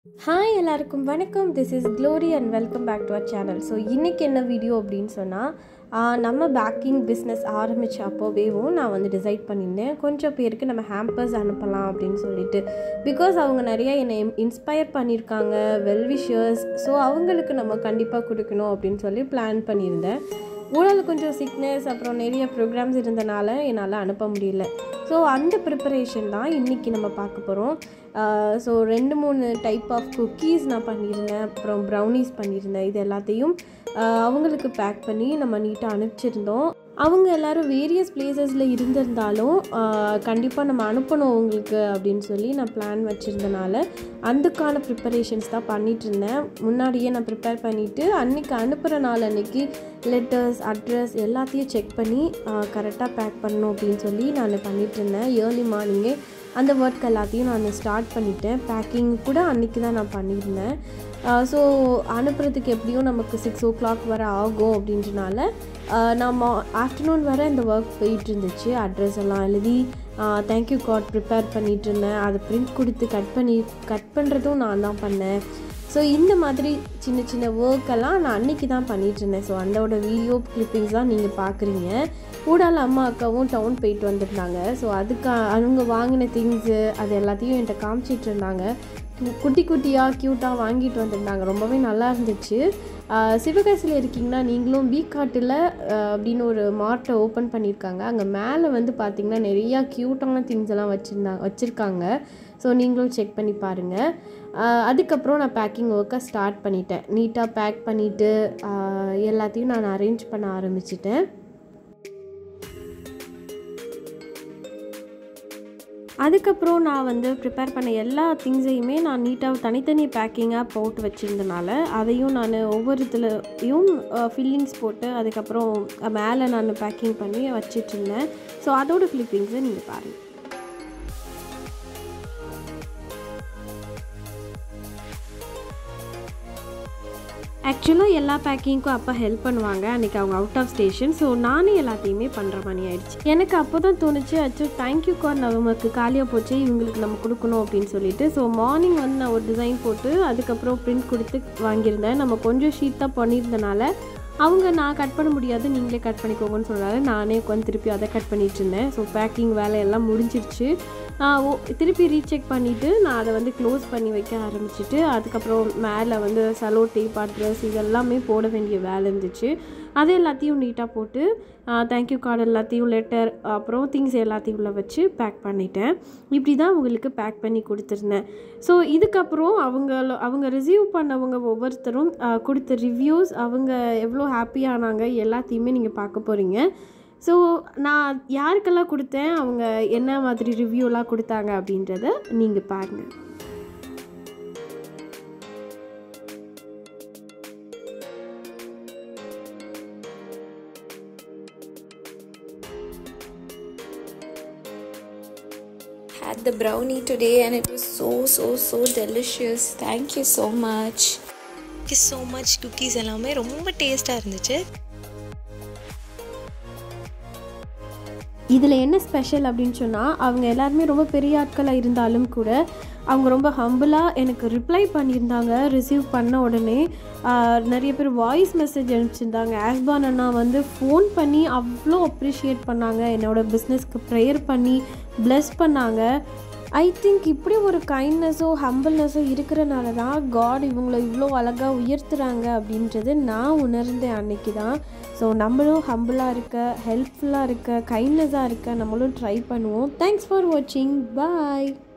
hi எல்லாருக்கும் வணக்கம் this is Glory and welcome back to our channel so இன்றைக்கி என்ன வீடியோ அப்படின்னு சொன்னால் நம்ம பேக்கிங் பிஸ்னஸ் ஆரம்பித்த அப்போவேவும் நான் வந்து டிசைட் பண்ணியிருந்தேன் கொஞ்சம் பேருக்கு நம்ம ஹேம்பர்ஸ் அனுப்பலாம் அப்படின்னு சொல்லிட்டு பிகாஸ் அவங்க நிறைய என்னை இன்ஸ்பயர் பண்ணியிருக்காங்க வெல் விஷர்ஸ் ஸோ அவங்களுக்கு நம்ம கண்டிப்பாக கொடுக்கணும் அப்படின்னு சொல்லி பிளான் பண்ணியிருந்தேன் ஊழல் கொஞ்சம் சிக்னஸ் அப்புறம் நிறைய ப்ரோக்ராம்ஸ் இருந்தனால என்னால் அனுப்ப முடியல ஸோ அந்த ப்ரிப்பரேஷன் தான் இன்றைக்கி நம்ம பார்க்க போகிறோம் ஸோ ரெண்டு மூணு டைப் ஆஃப் குக்கீஸ் நான் பண்ணியிருந்தேன் அப்புறம் ப்ரௌனிஸ் பண்ணியிருந்தேன் இது எல்லாத்தையும் ஆஹ் அவங்களுக்கு பேக் பண்ணி நம்ம நீட்டாக அனுப்பிச்சிருந்தோம் அவங்க எல்லோரும் வேரியஸ் பிளேசஸில் இருந்திருந்தாலும் கண்டிப்பாக நம்ம அனுப்பணும் அவங்களுக்கு அப்படின்னு சொல்லி நான் பிளான் வச்சுருந்தனால அதுக்கான ப்ரிப்பரேஷன்ஸ் தான் பண்ணிகிட்டு இருந்தேன் முன்னாடியே நான் ப்ரிப்பேர் பண்ணிவிட்டு அன்றைக்கி அனுப்புகிற நாள் அன்றைக்கி லெட்டர்ஸ் அட்ரஸ் எல்லாத்தையும் செக் பண்ணி கரெக்டாக பேக் பண்ணணும் அப்படின்னு சொல்லி நான் பண்ணிகிட்டு இருந்தேன் ஏர்லி மார்னிங்கே அந்த ஒர்க் எல்லாத்தையும் நான் ஸ்டார்ட் பண்ணிட்டேன் பேக்கிங் கூட அன்றைக்கி தான் நான் பண்ணியிருந்தேன் ஸோ அனுப்புறதுக்கு எப்படியும் நமக்கு சிக்ஸ் ஓ கிளாக் வர ஆகும் அப்படின்றனால நான் ஆஃப்டர்நூன் வர இந்த ஒர்க் போயிட்டு இருந்துச்சு அட்ரஸ் எல்லாம் எழுதி தேங்க்யூ கார்ட் ப்ரிப்பேர் பண்ணிகிட்டு இருந்தேன் அதை பிரிண்ட் கொடுத்து கட் பண்ணி கட் பண்ணுறதும் நான் தான் பண்ணேன் ஸோ இந்த மாதிரி சின்ன சின்ன ஒர்க்கெல்லாம் நான் அன்றைக்கி தான் பண்ணிகிட்டு இருந்தேன் ஸோ அதோட வீடியோ கிளிப்பிங்ஸ் தான் நீங்கள் பார்க்குறீங்க கூடால அம்மா அக்காவும் டவுன் போயிட்டு வந்திருந்தாங்க ஸோ அதுக்கு அவங்க வாங்கின திங்ஸு அது எல்லாத்தையும் என்கிட்ட காமிச்சிட்டு இருந்தாங்க குட்டி குட்டியாக க்யூட்டாக வாங்கிட்டு வந்திருந்தாங்க ரொம்பவே நல்லா இருந்துச்சு சிவகாசியில் இருக்கீங்கன்னா நீங்களும் வீக்காட்டில் அப்படின்னு ஒரு மார்ட்டை ஓப்பன் பண்ணியிருக்காங்க அங்கே மேலே வந்து பார்த்திங்கன்னா நிறையா க்யூட்டான திங்ஸ் எல்லாம் வச்சுருந்தாங்க வச்சுருக்காங்க ஸோ நீங்களும் செக் பண்ணி பாருங்கள் அதுக்கப்புறம் நான் பேக்கிங் ஒர்க்கை ஸ்டார்ட் பண்ணிட்டேன் நீட்டாக பேக் பண்ணிவிட்டு எல்லாத்தையும் நான் அரேஞ்ச் பண்ண ஆரம்பிச்சிட்டேன் அதுக்கப்புறம் நான் வந்து ப்ரிப்பேர் பண்ண எல்லா திங்ஸையுமே நான் நீட்டாக தனித்தனி பேக்கிங்காக போட்டு வச்சுருந்தனால அதையும் நான் ஒவ்வொரு இதுலையும் ஃபில்லிங்ஸ் போட்டு அதுக்கப்புறம் மேலே நான் பேக்கிங் பண்ணி வச்சிட்டு இருந்தேன் ஸோ அதோட ஃபில்லிங்ஸை நீங்கள் பாருங்கள் ஆக்சுவலாக எல்லா பேக்கிங்க்கும் அப்போ ஹெல்ப் பண்ணுவாங்க அன்றைக்கி அவங்க அவுட் ஆஃப் ஸ்டேஷன் ஸோ நானே எல்லாத்தையுமே பண்ணுற மாதிரி ஆயிடுச்சு எனக்கு அப்போ தான் தோணுச்சு அச்சோ தேங்க்யூ கார் நமக்கு காலியாக போச்சு இவங்களுக்கு நம்ம கொடுக்கணும் அப்படின்னு சொல்லிட்டு ஸோ மார்னிங் வந்து நான் ஒரு டிசைன் போட்டு அதுக்கப்புறம் பிரிண்ட் கொடுத்து வாங்கியிருந்தேன் நம்ம கொஞ்சம் ஷீட் தான் பண்ணியிருந்தனால அவங்க நான் கட் பண்ண முடியாது நீங்களே கட் பண்ணிக்கோங்கன்னு சொன்னால நானே உட்காந்து திருப்பி அதை கட் பண்ணிட்டு இருந்தேன் ஸோ பேக்கிங் வேலையெல்லாம் முடிஞ்சிருச்சு ஓ திருப்பி ரீசெக் பண்ணிவிட்டு நான் அதை வந்து க்ளோஸ் பண்ணி வைக்க ஆரம்பிச்சிட்டு அதுக்கப்புறம் மேலே வந்து சலோ டேப் அட்ரஸ் இதெல்லாமே போட வேண்டிய வேலை இருந்துச்சு அது எல்லாத்தையும் நீட்டாக போட்டு தேங்க்யூ கார்டு எல்லாத்தையும் லெட்டர் அப்புறம் திங்ஸ் எல்லாத்தையும் உள்ள வச்சு பேக் பண்ணிட்டேன் இப்படி தான் உங்களுக்கு பேக் பண்ணி கொடுத்துருந்தேன் ஸோ இதுக்கப்புறம் அவங்க அவங்க ரிசீவ் பண்ணவங்க ஒவ்வொருத்தரும் கொடுத்த ரிவ்யூஸ் அவங்க எவ்வளோ ஹாப்பியானாங்க எல்லாத்தையுமே நீங்கள் பார்க்க போகிறீங்க ஸோ நான் யாருக்கெல்லாம் கொடுத்தேன் அவங்க என்ன மாதிரி ரிவ்யூலாம் கொடுத்தாங்க அப்படின்றத நீங்கள் பாருங்கள் had the brownie today and it was so so so delicious thank you so much thank you so much cookies எல்லாமே ரொம்ப டேஸ்ட்டாக இருந்துச்சு இதில் என்ன ஸ்பெஷல் அப்படின்னு சொன்னால் அவங்க எல்லாருமே ரொம்ப பெரிய ஆட்களாக இருந்தாலும் கூட அவங்க ரொம்ப ஹம்பிளாக எனக்கு ரிப்ளை பண்ணியிருந்தாங்க ரிசீவ் பண்ண உடனே நிறைய பேர் வாய்ஸ் மெசேஜ் அனுப்பிச்சிருந்தாங்க ஆஸ்பான் அண்ணா வந்து ஃபோன் பண்ணி அவ்வளோ அப்ரிஷியேட் பண்ணாங்க என்னோடய பிஸ்னஸ்க்கு ப்ரேயர் பண்ணி ப்ளஸ் பண்ணாங்க ஐ திங்க் இப்படி ஒரு கைண்ட்னஸோ ஹம்பிள்னஸோ இருக்கிறனால தான் காட் இவங்கள இவ்வளோ அழகாக உயர்த்துறாங்க அப்படின்றது நான் உணர்ந்தேன் அன்னைக்கு தான் ஸோ நம்மளும் ஹம்பிளாக இருக்க ஹெல்ப்ஃபுல்லாக இருக்க கைண்ட்னஸாக இருக்க நம்மளும் ட்ரை பண்ணுவோம் தேங்க்ஸ் ஃபார் வாட்சிங் பாய்